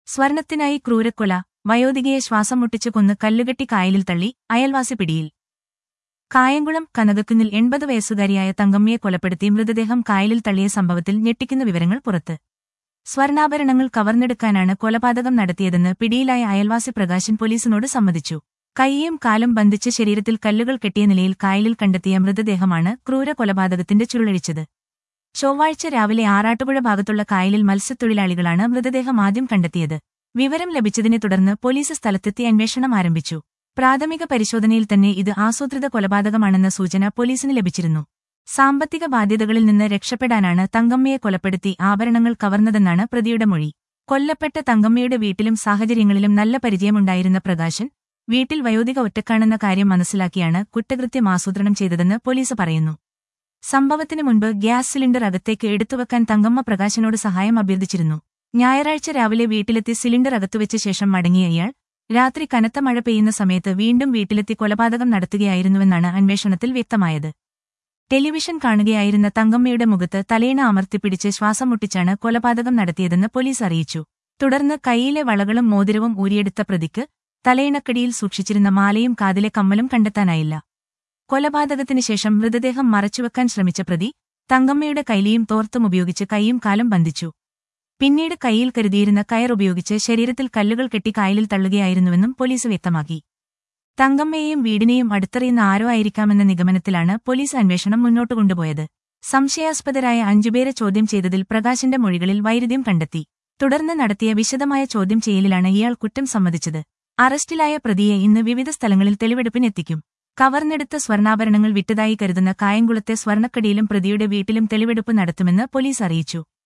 സ്വർണത്തിനായി ക്രൂരക്കൊല വയോധികയെ ശ്വാസം മുട്ടിച്ചു കൊന്ന് കല്ലുകെട്ടി കായലിൽ തള്ളി അയൽവാസി പിടിയിൽ കായംകുളം കനകക്കുന്നിൽ എൺപത് വയസ്സുകാരിയായ തങ്കമ്മയെ കൊലപ്പെടുത്തി മൃതദേഹം കായലിൽ തള്ളിയ സംഭവത്തിൽ ഞെട്ടിക്കുന്ന വിവരങ്ങൾ പുറത്ത് സ്വർണാഭരണങ്ങൾ കവർന്നെടുക്കാനാണ് കൊലപാതകം നടത്തിയതെന്ന് പിടിയിലായ അയൽവാസി പ്രകാശൻ പോലീസിനോട് സമ്മതിച്ചു കൈയും കാലും ബന്ധിച്ച് ശരീരത്തിൽ കല്ലുകൾ കെട്ടിയ നിലയിൽ കായലിൽ കണ്ടെത്തിയ മൃതദേഹമാണ് ക്രൂര കൊലപാതകത്തിന്റെ ചുരുളഴിച്ചത് ചൊവ്വാഴ്ച രാവിലെ ആറാട്ടുപുഴ ഭാഗത്തുള്ള കായലിൽ മത്സ്യത്തൊഴിലാളികളാണ് മൃതദേഹം ആദ്യം കണ്ടെത്തിയത് വിവരം ലഭിച്ചതിനെ തുടർന്ന് പോലീസ് സ്ഥലത്തെത്തി അന്വേഷണം ആരംഭിച്ചു പ്രാഥമിക പരിശോധനയിൽ തന്നെ ഇത് ആസൂത്രിത കൊലപാതകമാണെന്ന സൂചന പോലീസിന് ലഭിച്ചിരുന്നു സാമ്പത്തിക ബാധ്യതകളിൽ നിന്ന് രക്ഷപ്പെടാനാണ് തങ്കമ്മയെ കൊലപ്പെടുത്തി ആഭരണങ്ങൾ കവർന്നതെന്നാണ് പ്രതിയുടെ മൊഴി കൊല്ലപ്പെട്ട തങ്കമ്മയുടെ വീട്ടിലും സാഹചര്യങ്ങളിലും നല്ല പരിചയമുണ്ടായിരുന്ന പ്രകാശൻ വീട്ടിൽ വയോധിക ഒറ്റക്കാണെന്ന കാര്യം മനസ്സിലാക്കിയാണ് കുറ്റകൃത്യം ആസൂത്രണം ചെയ്തതെന്ന് പോലീസ് പറയുന്നു സംഭവത്തിനു മുൻപ് ഗ്യാസ് സിലിണ്ടർ അകത്തേക്ക് എടുത്തുവെക്കാൻ തങ്കമ്മ പ്രകാശനോട് സഹായം അഭ്യർത്ഥിച്ചിരുന്നു ഞായറാഴ്ച രാവിലെ വീട്ടിലെത്തി സിലിണ്ടർ അകത്തുവെച്ച ശേഷം മടങ്ങിയ ഇയാൾ രാത്രി കനത്ത മഴ പെയ്യുന്ന സമയത്ത് വീണ്ടും വീട്ടിലെത്തി കൊലപാതകം നടത്തുകയായിരുന്നുവെന്നാണ് അന്വേഷണത്തിൽ വ്യക്തമായത് ടെലിവിഷൻ കാണുകയായിരുന്ന തങ്കമ്മയുടെ മുഖത്ത് തലയിണ അമർത്തിപ്പിടിച്ച് ശ്വാസം മുട്ടിച്ചാണ് കൊലപാതകം നടത്തിയതെന്ന് പോലീസ് അറിയിച്ചു തുടർന്ന് കൈയിലെ വളകളും മോതിരവും ഊരിയെടുത്ത പ്രതിക്ക് തലയിണക്കടിയിൽ സൂക്ഷിച്ചിരുന്ന മാലയും കാതിലെ കമ്മലും കണ്ടെത്താനായില്ല കൊലപാതകത്തിന് ശേഷം മൃതദേഹം മറച്ചുവെക്കാൻ ശ്രമിച്ച പ്രതി തങ്കമ്മയുടെ കൈലിയും തോർത്തും ഉപയോഗിച്ച് കൈയും കാലും ബന്ധിച്ചു പിന്നീട് കൈയിൽ കരുതിയിരുന്ന കയർ ഉപയോഗിച്ച് ശരീരത്തിൽ കല്ലുകൾ കെട്ടി കായലിൽ തള്ളുകയായിരുന്നുവെന്നും പോലീസ് വ്യക്തമാക്കി തങ്കമ്മയെയും വീടിനെയും അടുത്തറിയുന്ന ആരോ ആയിരിക്കാമെന്ന നിഗമനത്തിലാണ് പോലീസ് അന്വേഷണം മുന്നോട്ട് കൊണ്ടുപോയത് സംശയാസ്പദരായ അഞ്ചുപേരെ ചോദ്യം ചെയ്തതിൽ പ്രകാശിന്റെ മൊഴികളിൽ വൈരുദ്ധ്യം കണ്ടെത്തി തുടർന്ന് നടത്തിയ വിശദമായ ചോദ്യം ചെയ്യലിലാണ് ഇയാൾ കുറ്റം സമ്മതിച്ചത് അറസ്റ്റിലായ പ്രതിയെ ഇന്ന് വിവിധ സ്ഥലങ്ങളിൽ തെളിവെടുപ്പിനെത്തിക്കും കവർന്നെടുത്ത സ്വർണ്ണാഭരണങ്ങൾ വിറ്റതായി കരുതുന്ന കായംകുളത്തെ സ്വർണ്ണക്കടിയിലും പ്രതിയുടെ വീട്ടിലും തെളിവെടുപ്പ് നടത്തുമെന്ന് പോലീസ് അറിയിച്ചു